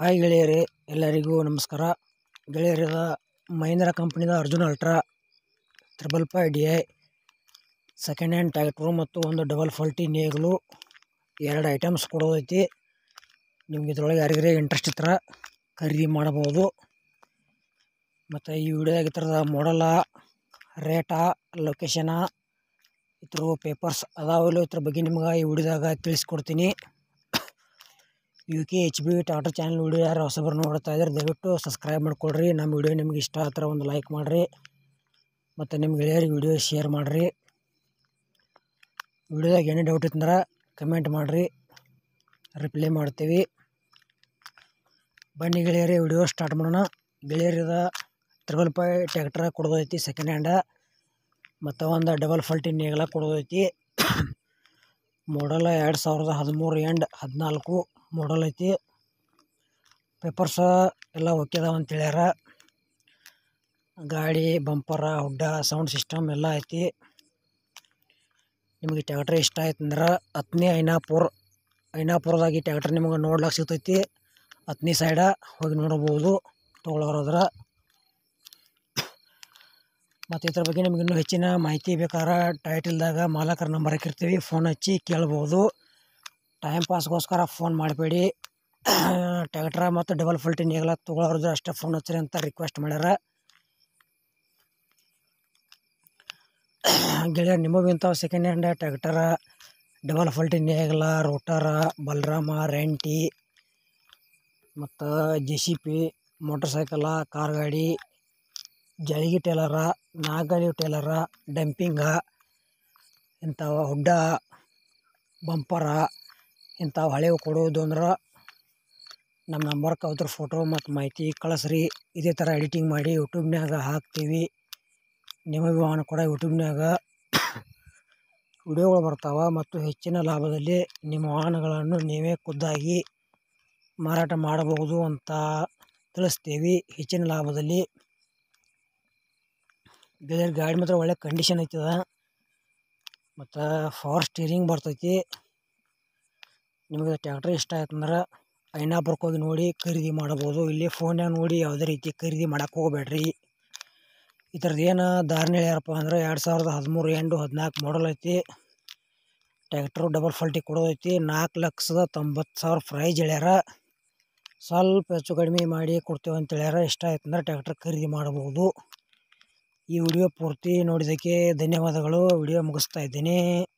hi ಗೆಳೆಯರೇ ಎಲ್ಲರಿಗೂ ನಮಸ್ಕಾರ ಗೆಳೆಯರದ ಮಹೀಂದ್ರ ಕಂಪ್ನಿದ Arjun ultra triple five D I second hand tractor ಮತ್ತು ಒಂದು ಡಬಲ್ ಫಾಲ್ಟಿ ನೇಗ್ಲು ಎರಡು ಐಟಮ್ಸ್ ಕೊಡೋದೈತಿ ನಿಮ್ಗೆ ಇದ್ರೊಳಗೆ ಯಾರಿಗಾರೆ ಇಂಟ್ರೆಸ್ಟ್ ಇದ್ರೆ ಖರೀದಿ ಮಾಡಬಹುದು ಮತ್ತು ಈ ವಿಡಿಯೋದಾಗ ಈ ಥರದ ಮಾಡಲ ರೇಟ ಲೊಕೇಶನ ಇದ್ರ ಪೇಪರ್ಸ್ ಅದಾವಲ್ಲ ಇದ್ರ ಬಗ್ಗೆ ನಿಮ್ಗೆ ಈ ವಿಡಿಯೋದಾಗ ತಿಳಿಸ್ಕೊಡ್ತೀನಿ U K H B Tata channel video ಯಾರು ಹೊಸಬರು ನೋಡ್ತಾ ಇದ್ದಾರೆ ದಯವಿಟ್ಟು ಸಬ್ಸ್ಕ್ರೈಬ್ ಮಾಡ್ಕೊಳ್ರಿ ನಮ್ಮ ವಿಡಿಯೋ ನಿಮ್ಗೆ ಇಷ್ಟ ಆದ್ರೆ ಒಂದು ಲೈಕ್ ಮಾಡಿರಿ ಮತ್ತು ನಿಮ್ಮ ಗೆಳೆಯರಿಗೆ ವಿಡಿಯೋ ಶೇರ್ ಮಾಡಿರಿ ವಿಡಿಯೋದಾಗ ಏನೇ ಡೌಟ್ ಇತ್ತಂದ್ರೆ ಕಮೆಂಟ್ ಮಾಡಿರಿ ರಿಪ್ಲೈ ಮಾಡ್ತೀವಿ ಬನ್ನಿ ಗೆಳೆಯರೇ ವಿಡಿಯೋ ಸ್ಟಾರ್ಟ್ ಮಾಡೋಣ ಗೆಳೆಯರದ ತ್ರಿಬಲ್ ಫೈ ಟ್ಯಾಕ್ಟ್ರ ಕೊಡೋದೈತಿ ಸೆಕೆಂಡ್ ಹ್ಯಾಂಡ ಮತ್ತು ಒಂದು ಡಬಲ್ ಫಾಲ್ಟಿ ನೇಗ್ಲ ಕೊಡೋದೈತಿ ಮಾಡಲ ಎರಡು ಸಾವಿರದ ಹದಿಮೂರು ಎಂಡ್ ಹದಿನಾಲ್ಕು ಮಾಡಲ್ ಐತಿ ಪೇಪರ್ಸ ಎಲ್ಲ ಓಕೆ ಅದಾವ ಅಂತ ಹೇಳ್ಯಾರ ಗಾಡಿ ಬಂಪರ ಹುಡ್ಡ ಸೌಂಡ್ ಸಿಸ್ಟಮ್ ಎಲ್ಲ ಐತಿ ನಿಮಗೆ ಟ್ಯಾಕ್ಟ್ರ್ ಇಷ್ಟ ಆಯ್ತು ಅಂದ್ರೆ ಹತ್ತನೇ ಐನಾಪುರ ಐನಾಪುರದಾಗ ಈ ಟ್ಯಾಕ್ಟ್ರ್ ನಿಮಗೆ ನೋಡ್ಲಿಕ್ಕೆ ಸಿಗ್ತೈತಿ ಹತ್ತನೇ ಸೈಡ ಹೋಗಿ ನೋಡ್ಬೋದು ತೊಗೊಳೋರದ್ರ ಮತ್ತು ಇದ್ರ ಬಗ್ಗೆ ನಿಮ್ಗೆ ಇನ್ನೂ ಹೆಚ್ಚಿನ ಮಾಹಿತಿ ಬೇಕಾದ್ರೆ ಟೈಟಲ್ದಾಗ ಮಾಲಕರ ನಂಬರ್ ಹಾಕಿರ್ತೀವಿ ಫೋನ್ ಹಚ್ಚಿ ಕೇಳ್ಬೋದು ಟೈಮ್ ಪಾಸ್ಗೋಸ್ಕರ ಫೋನ್ ಮಾಡಬೇಡಿ ಟ್ಯಾಕ್ಟ್ರ ಮತ್ತು ಡಬಲ್ ಫಲ್ಟಿ ನೇಗ್ಲ ತೊಗೊಳೋರ್ದು ಅಷ್ಟೇ ಫೋನ್ ಹಚ್ಚಿರಿ ಅಂತ ರಿಕ್ವೆಸ್ಟ್ ಮಾಡ್ಯಾರ ಗೆಳೆಯ ನಿಮಗೂ ಇಂಥವು ಸೆಕೆಂಡ್ ಹ್ಯಾಂಡ್ ಟ್ಯಾಕ್ಟರ ಡಬಲ್ ಫಲ್ಟಿ ನೇಗ್ಲ ರೋಟರ ಬಲರಾಮ ರೆಂಟಿ ಮತ್ತು J C P motorcycle car ಗಾಡಿ ಜಳಗಿ ಟೇಲರ ನಾಗಲಿ ಟೇಲರ ಡಂಪಿಂಗ ಇಂಥವು ಹುಡ್ಡ ಬಂಪರ ಇಂಥವು ಹಳೆವು ಕೊಡೋದು ಅಂದ್ರೆ ನಮ್ಮ ನಂಬರ್ಗೆ ಅದ್ರ ಫೋಟೋ ಮತ್ತು ಮಾಹಿತಿ ಕಳಿಸ್ರಿ ಇದೇ ಥರ ಎಡಿಟಿಂಗ್ ಮಾಡಿ ಯೂಟ್ಯೂಬ್ನ್ಯಾಗ ಹಾಕ್ತೀವಿ ನಿಮಗೂ ಕೂಡ ಯೂಟ್ಯೂಬ್ನ್ಯಾಗ ವಿಡಿಯೋಗಳು ಬರ್ತಾವೆ ಮತ್ತು ಹೆಚ್ಚಿನ ಲಾಭದಲ್ಲಿ ನಿಮ್ಮ ವಾಹನಗಳನ್ನು ನೀವೇ ಖುದ್ದಾಗಿ ಮಾರಾಟ ಮಾಡಬಹುದು ಅಂತ ತಿಳಿಸ್ತೀವಿ ಹೆಚ್ಚಿನ ಲಾಭದಲ್ಲಿ ಗೆಳೆಯರ ಗಾಡಿ ಮಾತ್ರ ಒಳ್ಳೆ ಕಂಡೀಷನ್ ಐತದ ಮತ್ತು ಪವರ್ ಸ್ಟೀರಿಂಗ್ ಬರ್ತೈತಿ ನಿಮಗೆ ಟ್ಯಾಕ್ಟ್ರ್ ಇಷ್ಟ ಆಯ್ತಂದ್ರೆ ಐನಾಪುರಕ್ಕೆ ಹೋಗಿ ನೋಡಿ ಖರೀದಿ ಮಾಡ್ಬೋದು ಇಲ್ಲಿ ಫೋನ್ಯಾಗ ನೋಡಿ ಯಾವುದೇ ರೀತಿ ಖರೀದಿ ಮಾಡಕ್ಕೆ ಹೋಗ್ಬೇಡ್ರಿ ಈ ಥರದ್ದು ಏನು ದಾರಿನ ಹೇಳ್ಯಾರಪ್ಪ ಅಂದ್ರೆ ಎರಡು ಸಾವಿರದ ಹದಿಮೂರು ಎಂಟು ಹದಿನಾಲ್ಕು ಮಾಡಲ್ ಐತಿ ಟ್ಯಾಕ್ಟ್ರು ಡಬಲ್ ಫಾಲ್ಟಿ ಕೊಡೋದೈತಿ ನಾಲ್ಕು ಲಕ್ಷದ ತೊಂಬತ್ತು ಸಾವಿರ ಪ್ರೈಜ್ ಹೇಳ್ಯಾರ ಸ್ವಲ್ಪ ಹೆಚ್ಚು ಕಡಿಮೆ ಮಾಡಿ ಕೊಡ್ತೇವೆ ಅಂತ ಹೇಳ್ಯಾರ ಇಷ್ಟ ಆಯ್ತಂದ್ರೆ ಟ್ಯಾಕ್ಟ್ರ್ ಖರೀದಿ ಮಾಡ್ಬೋದು ಈ ವಿಡಿಯೋ ಪೂರ್ತಿ ನೋಡಿದ್ದಕ್ಕೆ ಧನ್ಯವಾದಗಳು ವಿಡಿಯೋ ಮುಗಿಸ್ತಾ ಇದ್ದೀನಿ